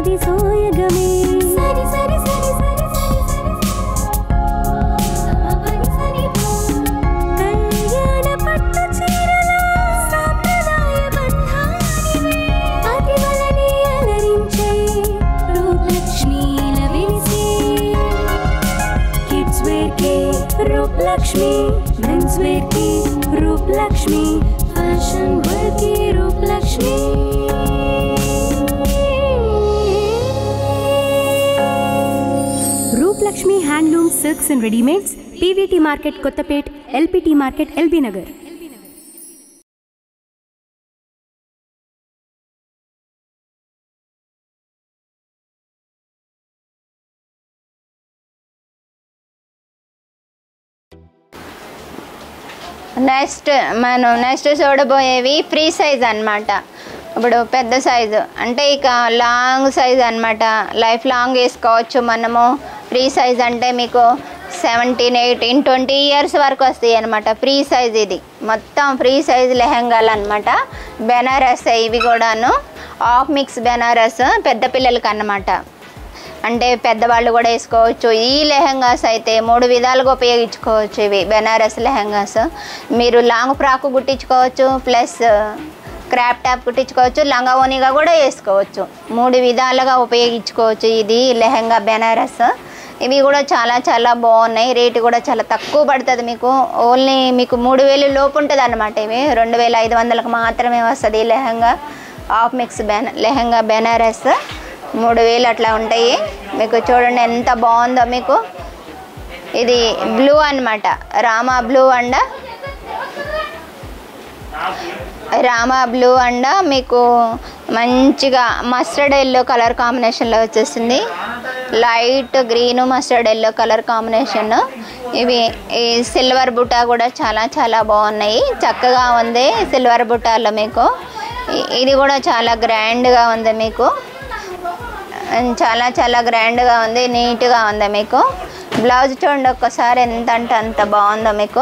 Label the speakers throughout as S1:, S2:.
S1: నాటి సోయగమే సరి సరి సరి సరి సరి సరి కళ్యాణ పట్టు చీరల సాంప్రదాయ బంధానివే అతివలని అలరించే రూపలక్ష్మీల వెలిసే కిడ్స్ వేర్ కి రూప్ లక్ష్మి మెన్స్ వేర్ కి రూప్ లక్ష్మి ఫ్యాషన్ వేర్ కి Roop Lakshmi Roop Lakshmi handloom silks and readymades PVT market Kothapet LPT market LB Nagar
S2: next మనం నెక్స్ట్ చూడబోయేవి ఫ్రీ సైజ్ అన్నమాట ఇప్పుడు పెద్ద సైజు అంటే ఇక లాంగ్ సైజ్ అన్నమాట లైఫ్ లాంగ్ వేసుకోవచ్చు మనము ఫ్రీ సైజ్ అంటే మీకు సెవెంటీన్ ఎయిటీన్ ట్వంటీ ఇయర్స్ వరకు వస్తాయి అనమాట ఫ్రీ సైజ్ ఇది మొత్తం ఫ్రీ సైజ్ లెహంగాలు అనమాట బెనారస్ ఇవి కూడాను ఆఫ్ మిక్స్ బెనారస్ పెద్ద పిల్లలకి అన్నమాట అంటే పెద్దవాళ్ళు కూడా వేసుకోవచ్చు ఈ లెహంగాస్ అయితే మూడు విధాలుగా ఉపయోగించుకోవచ్చు ఇవి బెనారస్ లెహంగాస్ మీరు లాంగ్ ఫ్రాక్ కుట్టించుకోవచ్చు ప్లస్ క్రాప్ టాప్ కుట్టించుకోవచ్చు లంగా ఓనిగా కూడా వేసుకోవచ్చు మూడు విధాలుగా ఉపయోగించుకోవచ్చు ఇది లెహంగా బెనారస్ ఇవి కూడా చాలా చాలా బాగున్నాయి రేటు కూడా చాలా తక్కువ పడుతుంది మీకు ఓన్లీ మీకు మూడు వేలు లోపు ఉంటుంది అనమాట ఇవి రెండు వేల ఐదు వందలకు మాత్రమే వస్తుంది ఈ లెహంగా ఆఫ్ మిక్స్ బెన లెహంగా బెనారస్ మూడు వేలు అట్లా ఉంటాయి మీకు చూడండి ఎంత బాగుందో మీకు ఇది బ్లూ అన్నమాట రామా బ్లూ అండ రామా బ్లూ అండ మీకు మంచిగా మస్టర్డ్ ఎల్లో కలర్ కాంబినేషన్లో వచ్చేసింది light green mustard yellow colour combination ఇవి ఈ సిల్వర్ బుట్ట కూడా చాలా చాలా బాగున్నాయి చక్కగా ఉంది సిల్వర్ బుట్టాలో మీకు ఇ- ఇది కూడా చాలా గ్రాండ్గా ఉంది మీకు చాలా చాలా గ్రాండ్గా ఉంది నీట్గా ఉంది మీకు బ్లౌజ్ చూడండి ఒక్కసారి ఎంత అంటే అంత బాగుందో మీకు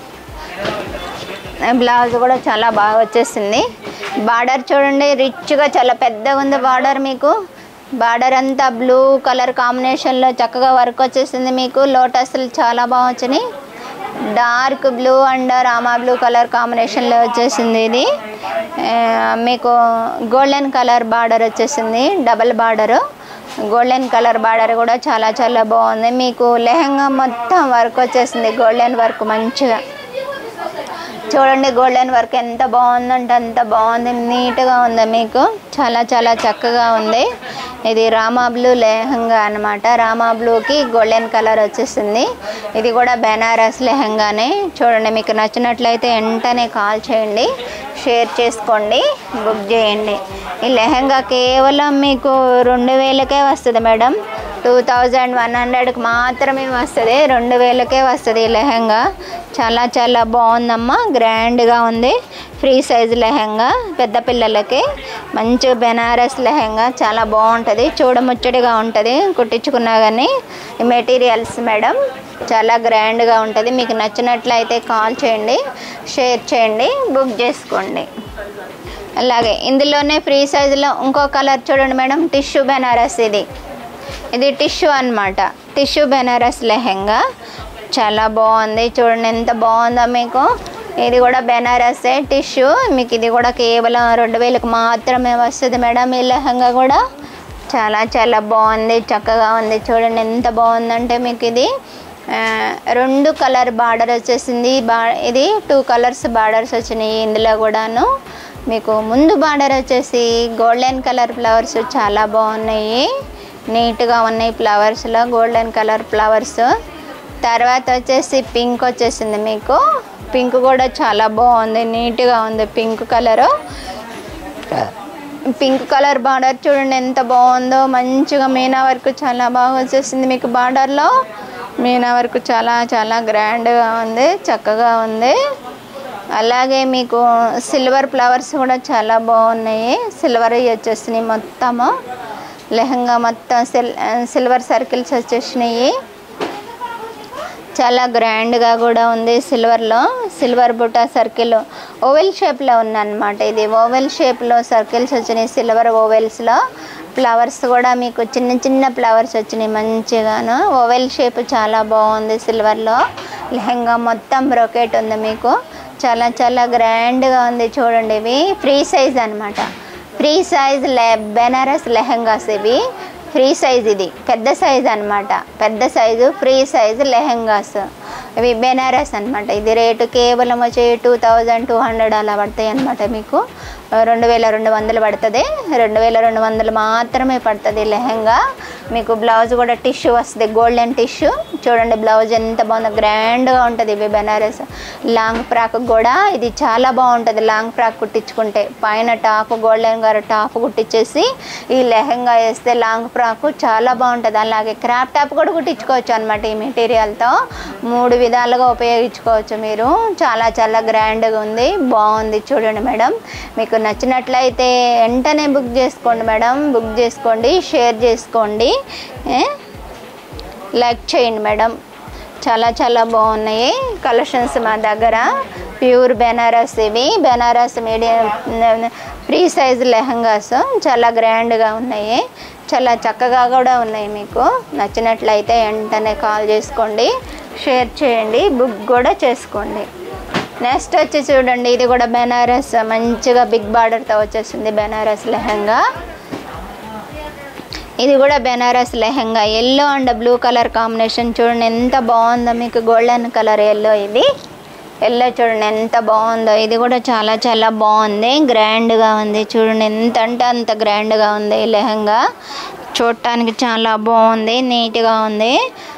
S2: బ్లౌజ్ కూడా చాలా బాగా వచ్చేసింది బార్డర్ చూడండి రిచ్గా చాలా పెద్దగా ఉంది బార్డర్ మీకు బార్డర్ అంతా బ్లూ కలర్ కాంబినేషన్లో చక్కగా వర్క్ వచ్చేసింది మీకు లోటస్లు చాలా బాగా వచ్చినాయి dark blue and Rama blue colour కాంబినేషన్లో వచ్చేసింది ఇది ఆ, మీకు గోల్డెన్ కలర్ బార్డర్ వచ్చేసింది double border golden colour border కూడా చాలా చాలా బాగుంది మీకు లెహంగా మొత్తం వర్క్ వచ్చేసింది గోల్డెన్ వర్క్ మంచిగా చూడండి గోల్డెన్ వర్క్ ఎంత బాగుందంటే అంత బాగుంది నీట్గా ఉంది మీకు చాలా చాలా చక్కగా ఉంది ఇది రామా బ్లూ లెహంగా అనమాట రామా బ్లూకి గోల్డెన్ కలర్ వచ్చేసింది ఇది కూడా బెనారస్ లెహంగానే చూడండి మీకు నచ్చినట్లయితే వెంటనే కాల్ చేయండి షేర్ చేసుకోండి బుక్ చేయండి ఈ లెహంగా కేవలం మీకు రెండు వేలకే వస్తుంది మేడం టూ థౌజండ్ వన్ హండ్రెడ్కి మాత్రమే వస్తుంది రెండు వేలకే వస్తుంది ఈ లెహంగా చాలా చాలా బాగుందమ్మా గ్రాండ్గా ఉంది ఫ్రీ సైజ్ లెహంగా పెద్ద పిల్లలకి మంచి బెనారస్ లెహంగా చాలా బాగుంటుంది చూడముచ్చడిగా ఉంటుంది కుట్టించుకున్నా కానీ ఈ మెటీరియల్స్ మేడం చాలా గ్రాండ్గా ఉంటుంది మీకు నచ్చినట్లయితే కాల్ చేయండి షేర్ చేయండి బుక్ చేసుకోండి అలాగే ఇందులోనే ఫ్రీ సైజులో ఇంకో కలర్ చూడండి మేడం టిష్యూ బెనారస్ ఇది ఇది టిష్యూ అన్నమాట టిష్యూ బెనారస్ లెహెంగా చాలా బాగుంది చూడండి ఎంత బాగుందో మీకు ఇది కూడా బెనారసే టిష్యూ మీకు ఇది కూడా కేవలం రెండు వేలకు మాత్రమే వస్తుంది మేడం ఈ లెహంగా కూడా చాలా చాలా బాగుంది చక్కగా ఉంది చూడండి ఎంత బాగుందంటే మీకు ఇది ఆ, రెండు కలర్ బార్డర్ వచ్చేసింది బా ఇది టూ కలర్స్ బార్డర్స్ వచ్చినాయి ఇందులో కూడాను మీకు ముందు బార్డర్ వచ్చేసి గోల్డెన్ కలర్ ఫ్లవర్స్ చాలా బాగున్నాయి నీట్గా ఉన్నాయి ఫ్లవర్స్లో గోల్డెన్ కలర్ ఫ్లవర్స్ తర్వాత వచ్చేసి పింక్ వచ్చేసింది మీకు పింక్ కూడా చాలా బాగుంది నీట్గా ఉంది pink colour pink colour border చూడండి ఎంత బాగుందో మంచిగా మీనా వర్క్ చాలా బాగా వచ్చేసింది మీకు బార్డర్లో మీనా వర్క్ చాలా చాలా గ్రాండ్గా ఉంది చక్కగా ఉంది అలాగే మీకు సిల్వర్ ఫ్లవర్స్ కూడా చాలా బాగున్నాయి సిల్వర్ వచ్చేసినాయి మొత్తము లెహంగా మొత్తం సిల్ సిల్వర్ సర్కిల్స్ వచ్చేసినాయి చాలా గ్రాండ్గా కూడా ఉంది సిల్వర్లో సిల్వర్ బుట్ట సర్కిల్ ఓవెల్ షేప్లో ఉందన్నమాట ఇది ఓవెల్ షేప్లో సర్కిల్స్ వచ్చినాయి సిల్వర్ ఓవెల్స్లో ఫ్లవర్స్ కూడా మీకు చిన్న చిన్న ఫ్లవర్స్ వచ్చినాయి మంచిగాను ఓవెల్ షేప్ చాలా బాగుంది సిల్వర్లో లెహంగా మొత్తం బ్రొకెట్ ఉంది మీకు చాలా చాలా గ్రాండ్గా ఉంది చూడండి ఇవి ఫ్రీ సైజ్ అనమాట ఫ్రీ సైజ్ లె బెనారస్ లెహంగాస్ ఇవి ఫ్రీ సైజ్ ఇది పెద్ద సైజ్ అనమాట పెద్ద సైజు ఫ్రీ సైజ్ లెహంగాస్ ఇవి బెనారస్ అనమాట ఇది రేటు కేవలం వచ్చి టూ థౌజండ్ టూ హండ్రెడ్ అలా పడతాయి అనమాట మీకు రెండు వేల రెండు వందలు పడుతుంది రెండు వేల రెండు వందలు మాత్రమే పడుతుంది లెహంగా మీకు బ్లౌజ్ కూడా టిష్యూ వస్తుంది గోల్డెన్ టిష్యూ చూడండి బ్లౌజ్ ఎంత బాగుందో గ్రాండ్గా ఉంటుంది ఇవి బెనారస్ లాంగ్ ఫ్రాక్ కూడా ఇది చాలా బాగుంటుంది లాంగ్ ఫ్రాక్ కుట్టించుకుంటే పైన టాప్ గోల్డెన్ గారు టాప్ కుట్టించేసి ఈ లెహంగా వేస్తే లాంగ్ ఫ్రాక్ చాలా బాగుంటుంది అలాగే క్రాప్ టాప్ కూడా కుట్టించుకోవచ్చు అనమాట ఈ మెటీరియల్తో మూడు విధాలుగా ఉపయోగించుకోవచ్చు మీరు చాలా చాలా గ్రాండ్గా ఉంది బాగుంది చూడండి మేడం మీకు నచ్చినట్లయితే వెంటనే బుక్ చేసుకోండి మేడం బుక్ చేసుకోండి షేర్ చేసుకోండి ఏ? లైక్ చేయండి మేడం చాలా చాలా బాగున్నాయి కలెక్షన్స్ మా దగ్గర ప్యూర్ బెనారస్ ఇవి Banaras medium free size lehengas చాలా గ్రాండ్గా ఉన్నాయి చాలా చక్కగా కూడా ఉన్నాయి మీకు నచ్చినట్లయితే వెంటనే కాల్ చేసుకోండి షేర్ చేయండి బుక్ కూడా చేసుకోండి నెక్స్ట్ వచ్చి చూడండి ఇది కూడా బెనారస్ మంచిగా బిగ్ బార్డర్తో వచ్చేసింది బెనారస్ లెహంగా ఇది కూడా Banaras lehenga yellow and blue colour combination చూడండి ఎంత బాగుందో మీకు గోల్డెన్ కలర్ ఎల్లో ఇది ఎల్లో చూడండి ఎంత బాగుందో ఇది కూడా చాలా చాలా బాగుంది గ్రాండ్గా ఉంది చూడండి ఎంత అంటే అంత గ్రాండ్గా ఉంది ఈ లెహంగా చూడటానికి చాలా బాగుంది నీట్గా ఉంది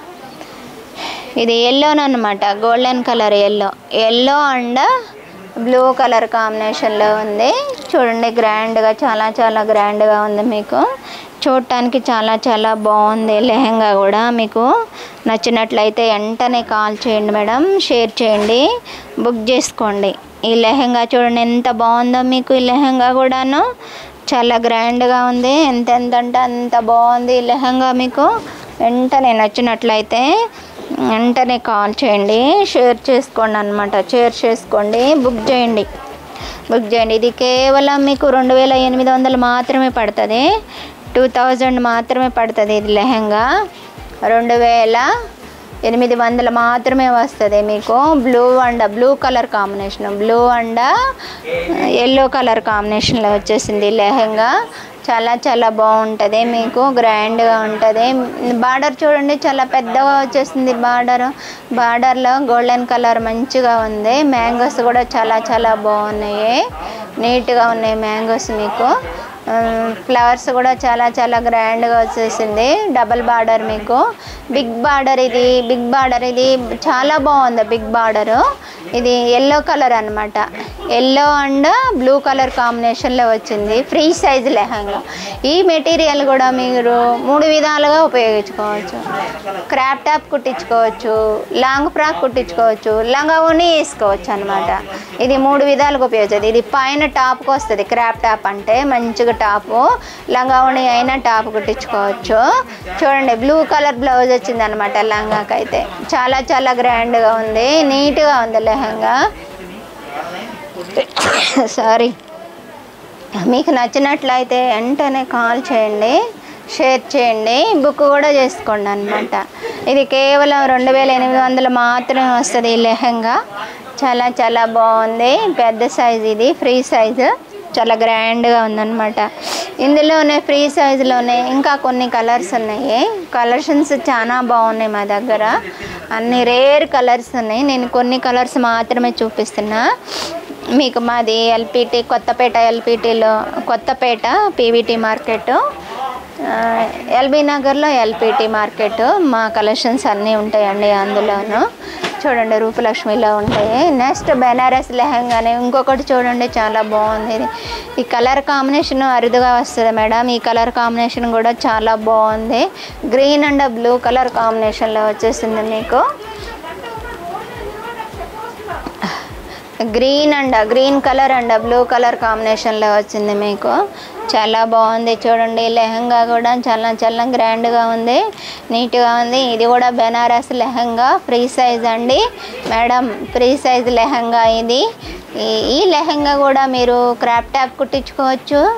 S2: ఇది ఎల్లోనమాట golden colour yellow yellow and blue colour కాంబినేషన్లో ఉంది చూడండి గ్రాండ్గా చాలా చాలా గ్రాండ్గా ఉంది మీకు చూడటానికి చాలా చాలా బాగుంది లెహంగా కూడా మీకు నచ్చినట్లయితే వెంటనే కాల్ చేయండి మేడం షేర్ చేయండి బుక్ చేసుకోండి ఈ లెహంగా చూడండి ఎంత బాగుందో మీకు ఈ లెహంగా కూడాను చాలా గ్రాండ్గా ఉంది ఎంత ఎంత అంటే అంత బాగుంది ఈ లెహంగా మీకు వెంటనే నచ్చినట్లయితే వెంటనే కాల్ చేయండి షేర్ చేసుకోండి అనమాట షేర్ చేసుకోండి బుక్ చేయండి బుక్ చేయండి ఇది కేవలం మీకు రెండు వేల ఎనిమిది వందలు మాత్రమే పడుతుంది టూ థౌజండ్ మాత్రమే పడుతుంది ఇది లెహంగా రెండు వేల ఎనిమిది వందలు మాత్రమే వస్తుంది మీకు blue and blue colour combination blue and yellow colour కాంబినేషన్లో వచ్చేసింది ఈ లెహంగా చాలా చాలా బాగుంటుంది మీకు గ్రాండ్గా ఉంటుంది బార్డర్ చూడండి చాలా పెద్దగా వచ్చేసింది బార్డర్ బార్డర్లో గోల్డెన్ కలర్ మంచిగా ఉంది మ్యాంగోస్ కూడా చాలా చాలా బాగున్నాయి నీట్గా ఉన్నాయి మ్యాంగోస్ మీకు ఫ్లవర్స్ కూడా చాలా చాలా గ్రాండ్గా వచ్చేసింది డబల్ బార్డర్ మీకు బిగ్ బార్డర్ ఇది బిగ్ బార్డర్ ఇది చాలా బాగుంది బిగ్ బార్డర్ ఇది ఎల్లో కలర్ అనమాట ఎల్లో అండ్ బ్లూ కలర్ కాంబినేషన్లో వచ్చింది ఫ్రీ సైజ్ లెహంగా ఈ మెటీరియల్ కూడా మీరు మూడు విధాలుగా ఉపయోగించుకోవచ్చు క్రాప్ టాప్ కుట్టించుకోవచ్చు లాంగ్ ఫ్రాక్ కుట్టించుకోవచ్చు లంగా ఉని వేసుకోవచ్చు అనమాట ఇది మూడు విధాలుగా ఉపయోగించేది ఇది పైన టాప్కి వస్తుంది క్రాప్ టాప్ అంటే మంచిగా టాపు లంగా ఉని అయినా టాప్ కుట్టించుకోవచ్చు చూడండి బ్లూ కలర్ బ్లౌజ్ వచ్చింది అనమాట లంగాకి అయితే చాలా చాలా గ్రాండ్గా ఉంది నీట్గా ఉంది లెహంగా సారీ మీకు నచ్చినట్లయితే వెంటనే కాల్ చేయండి షేర్ చేయండి బుక్ కూడా చేసుకోండి అనమాట ఇది కేవలం రెండు వేల ఎనిమిది వందలు మాత్రమే వస్తుంది ఈ లెహంగా చాలా చాలా బాగుంది పెద్ద సైజ్ ఇది ఫ్రీ సైజు చాలా గ్రాండ్గా ఉందన్నమాట ఇందులోనే ఫ్రీ సైజులోనే ఇంకా కొన్ని కలర్స్ ఉన్నాయి కలెక్షన్స్ చాలా బాగున్నాయి మా దగ్గర అన్ని రేర్ కలర్స్ ఉన్నాయి నేను కొన్ని కలర్స్ మాత్రమే చూపిస్తున్నా మీకు మాది ఎల్పిటి కొత్తపేట ఎల్పిటిలో కొత్తపేట పీవీటీ మార్కెట్ ఎల్బీ నగర్లో ఎల్పిటి మార్కెట్ మా కలెక్షన్స్ అన్నీ ఉంటాయండి అందులోను చూడండి రూపలక్ష్మిలో ఉంటాయి నెక్స్ట్ బెనారస్ లెహంగానే ఇంకొకటి చూడండి చాలా బాగుంది ఇది ఈ కలర్ కాంబినేషన్ అరుదుగా వస్తుంది మేడం ఈ కలర్ కాంబినేషన్ కూడా చాలా బాగుంది గ్రీన్ అండ్ బ్లూ కలర్ కాంబినేషన్లో వచ్చేసింది మీకు green and green colour and blue colour కాంబినేషన్లో వచ్చింది మీకు చాలా బాగుంది చూడండి లెహంగా కూడా చాలా చాలా గ్రాండ్గా ఉంది నీట్గా ఉంది ఇది కూడా బెనారస్ లెహంగా ఫ్రీ సైజ్ అండి మేడం ఫ్రీ సైజ్ లెహంగా ఇది ఈ- ఈ లెహంగా కూడా మీరు క్రాప్ టాప్ కుట్టించుకోవచ్చు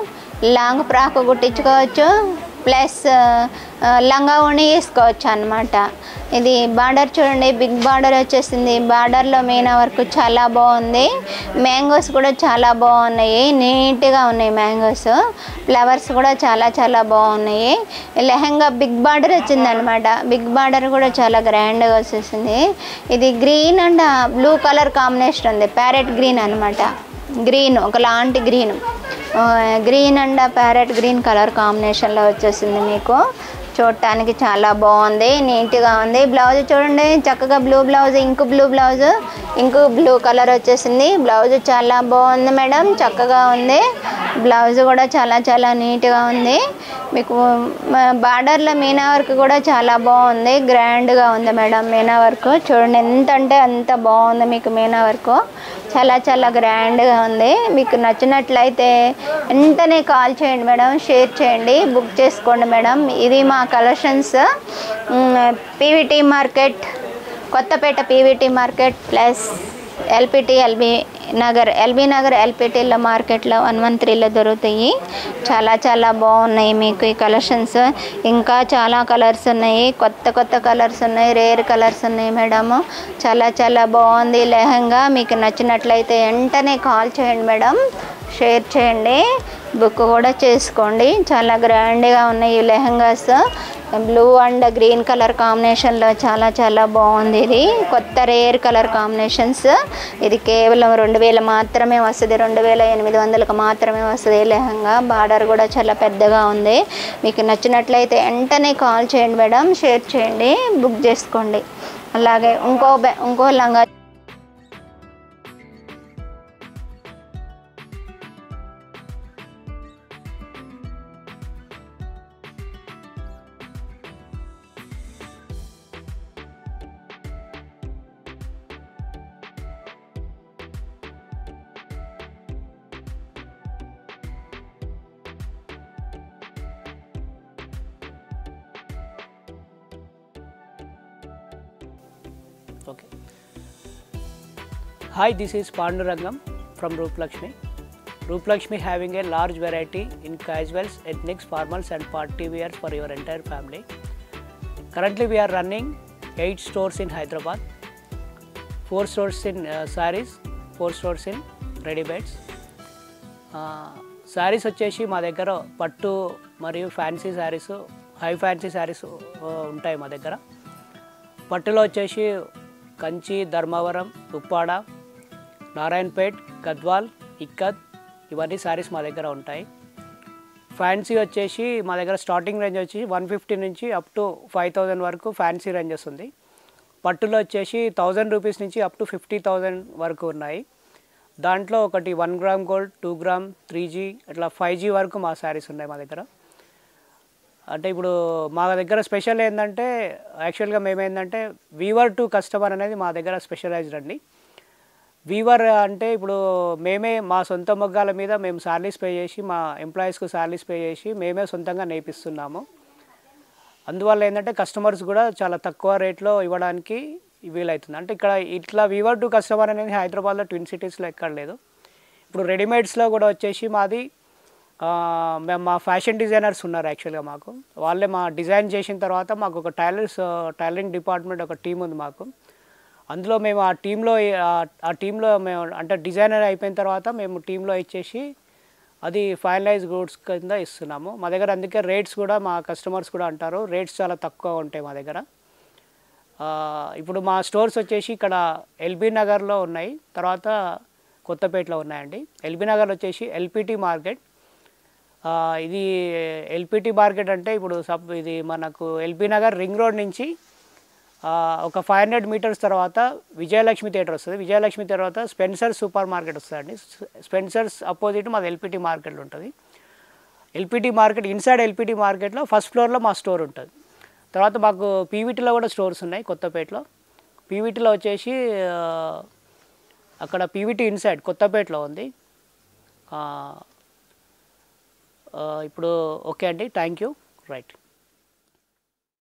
S2: లాంగ్ ఫ్రాక్ కుట్టించుకోవచ్చు ప్లస్ ఆ, లంగా ఓణి వేసుకోవచ్చు అనమాట ఇది బార్డర్ చూడండి బిగ్ బార్డర్ వచ్చేసింది బార్డర్లో మీనా వర్క్ చాలా బాగుంది మ్యాంగోస్ కూడా చాలా బాగున్నాయి నీట్గా ఉన్నాయి మ్యాంగోస్ ఫ్లవర్స్ కూడా చాలా చాలా బాగున్నాయి లెహంగా బిగ్ బార్డర్ వచ్చింది అనమాట బిగ్ బార్డర్ కూడా చాలా గ్రాండ్గా వచ్చేసింది ఇది green and blue colour combination ఉంది ప్యారెట్ గ్రీన్ అనమాట గ్రీన్ ఒకలాంటి green green and parrot green colour కాంబినేషన్లో వచ్చేసింది మీకు చూడటానికి చాలా బాగుంది నీట్గా ఉంది బ్లౌజ్ చూడండి చక్కగా blue blouse ink blue blouse ink blue colour వచ్చేసింది బ్లౌజ్ చాలా బాగుంది మేడం చక్కగా ఉంది బ్లౌజ్ కూడా చాలా చాలా నీట్గా ఉంది మీకు బార్డర్లో మీనా వర్క్ కూడా చాలా బాగుంది గ్రాండ్గా ఉంది మేడం మీనా వర్క్ చూడండి ఎంత అంటే అంత బాగుంది మీకు మీనా వర్క్ చాలా చాలా గ్రాండ్గా ఉంది మీకు నచ్చినట్లయితే వెంటనే కాల్ చేయండి మేడం షేర్ చేయండి బుక్ చేసుకోండి మేడం ఇది మా collections PVT market Kothapeta PVT market plus LPT LB Nagar LB Nagar ఎల్పిటీలో మార్కెట్లో వన్ వన్ త్రీలో దొరుకుతాయి చాలా చాలా బాగున్నాయి మీకు ఈ కలెక్షన్స్ ఇంకా చాలా కలర్స్ ఉన్నాయి కొత్త కొత్త కలర్స్ ఉన్నాయి రేర్ కలర్స్ ఉన్నాయి మేడము చాలా చాలా బాగుంది లెహంగా మీకు నచ్చినట్లయితే వెంటనే కాల్ చేయండి మేడం షేర్ చేయండి బుక్ కూడా చేసుకోండి చాలా గ్రాండ్గా ఉన్నాయి ఈ lehengas blue and green colour కాంబినేషన్లో చాలా చాలా బాగుంది ఇది కొత్త రేర్ కలర్ కాంబినేషన్స్ ఇది కేవలం రెండు వేలు మాత్రమే వస్తుంది రెండు వేల ఎనిమిది వందలకు మాత్రమే వస్తుంది ఈ లెహంగా బార్డర్ కూడా చాలా పెద్దగా ఉంది మీకు నచ్చినట్లయితే వెంటనే కాల్ చేయండి మేడం షేర్ చేయండి బుక్ చేసుకోండి అలాగే ఇంకో బె- ఇంకో లంగా
S3: Okay. Hi, this is Pandurangam from Rupalakshmi. Rupalakshmi having a large variety in casuals, ethnics, formals and party wear for your entire family. Currently we are running 8 stores in Hyderabad, 4 stores in uh, sarees, 4 stores in ready beds. Saris వచ్చేసి మా దగ్గర పట్టు మరియు fancy saris high fancy saris ఉంటాయి మా దగ్గర పట్టులో వచ్చేసి కంచి ధర్మవరం ఉప్పాడ నారాయణపేట్ గద్వాల్ ఇక్కత్ ఇవన్నీ శారీస్ మా దగ్గర ఉంటాయి ఫ్యాన్సీ వచ్చేసి మా దగ్గర స్టార్టింగ్ రేంజ్ వచ్చి వన్ ఫిఫ్టీ నుంచి అప్ టు ఫైవ్ థౌజండ్ వరకు ఫ్యాన్సీ రేంజెస్ ఉంది పట్టులో వచ్చేసి థౌజండ్ రూపీస్ నుంచి అప్ టు ఫిఫ్టీ థౌజండ్ వరకు ఉన్నాయి దాంట్లో ఒకటి one gram gold two gram three G అట్లా ఫైవ్ జీ వరకు మా శారీస్ ఉన్నాయి మా దగ్గర అంటే ఇప్పుడు మా దగ్గర స్పెషల్ ఏంటంటే యాక్చువల్గా మేమేంటంటే వీవర్ టు కస్టమర్ అనేది మా దగ్గర స్పెషలైజ్డ్ అండి వీవర్ అంటే ఇప్పుడు మేమే మా సొంత మొగ్గాల మీద మేము శాలరీస్ పే చేసి మా ఎంప్లాయీస్కు శాలరీస్ పే చేసి మేమే సొంతంగా నేర్పిస్తున్నాము అందువల్ల ఏంటంటే కస్టమర్స్ కూడా చాలా తక్కువ రేట్లో ఇవ్వడానికి వీలవుతుంది అంటే ఇక్కడ ఇట్లా వీవర్ టు కస్టమర్ అనేది హైదరాబాద్లో ట్విన్ సిటీస్లో ఎక్కడ లేదు ఇప్పుడు రెడీమేడ్స్లో కూడా వచ్చేసి మాది ఆ, మేము మా ఫ్యాషన్ డిజైనర్స్ ఉన్నారు యాక్చువల్గా మాకు వాళ్ళే మా డిజైన్ చేసిన తర్వాత మాకు ఒక టైలర్స్ టైలరింగ్ డిపార్ట్మెంట్ ఒక టీం ఉంది మాకు అందులో మేము ఆ టీంలో ఆ టీంలో మేము అంటే డిజైనర్ అయిపోయిన తర్వాత మేము టీంలో ఇచ్చేసి అది ఫైనలైజ్ గూడ్స్ కింద ఇస్తున్నాము మా దగ్గర అందుకే రేట్స్ కూడా మా కస్టమర్స్ కూడా అంటారు రేట్స్ చాలా తక్కువ ఉంటాయి మా దగ్గర ఆ, ఇప్పుడు మా స్టోర్స్ వచ్చేసి ఇక్కడ ఎల్బీ నగర్లో ఉన్నాయి తర్వాత కొత్తపేటలో ఉన్నాయండి ఎల్బీ నగర్ వచ్చేసి ఎల్పిటి మార్కెట్ ఆ, ఇది ఎల్పిటి మార్కెట్ అంటే ఇప్పుడు సబ్ ఇది మనకు ఎల్బీ నగర్ రింగ్ రోడ్ నుంచి ఆ, ఒక ఫైవ్ హండ్రెడ్ మీటర్స్ తర్వాత విజయలక్ష్మి థియేటర్ వస్తుంది విజయలక్ష్మి తర్వాత స్పెన్సర్ సూపర్ మార్కెట్ వస్తుందండి స్పెన్సర్స్ అపోజిట్ మాది ఎల్పిటి మార్కెట్ ఉంటుంది ఎల్పిటి మార్కెట్ ఇన్సైడ్ ఎల్పిటి మార్కెట్లో ఫస్ట్ ఫ్లోర్లో మా స్టోర్ ఉంటుంది తర్వాత మాకు పీవీటీలో కూడా స్టోర్స్ ఉన్నాయి కొత్తపేటలో పీవీటీలో వచ్చేసి ఆ, అక్కడ పీవీటీ ఇన్సైడ్ కొత్తపేటలో ఉంది ఆ, ఆ, ఇప్పుడు ఓకే అండి థ్యాంక్ యూ రైట్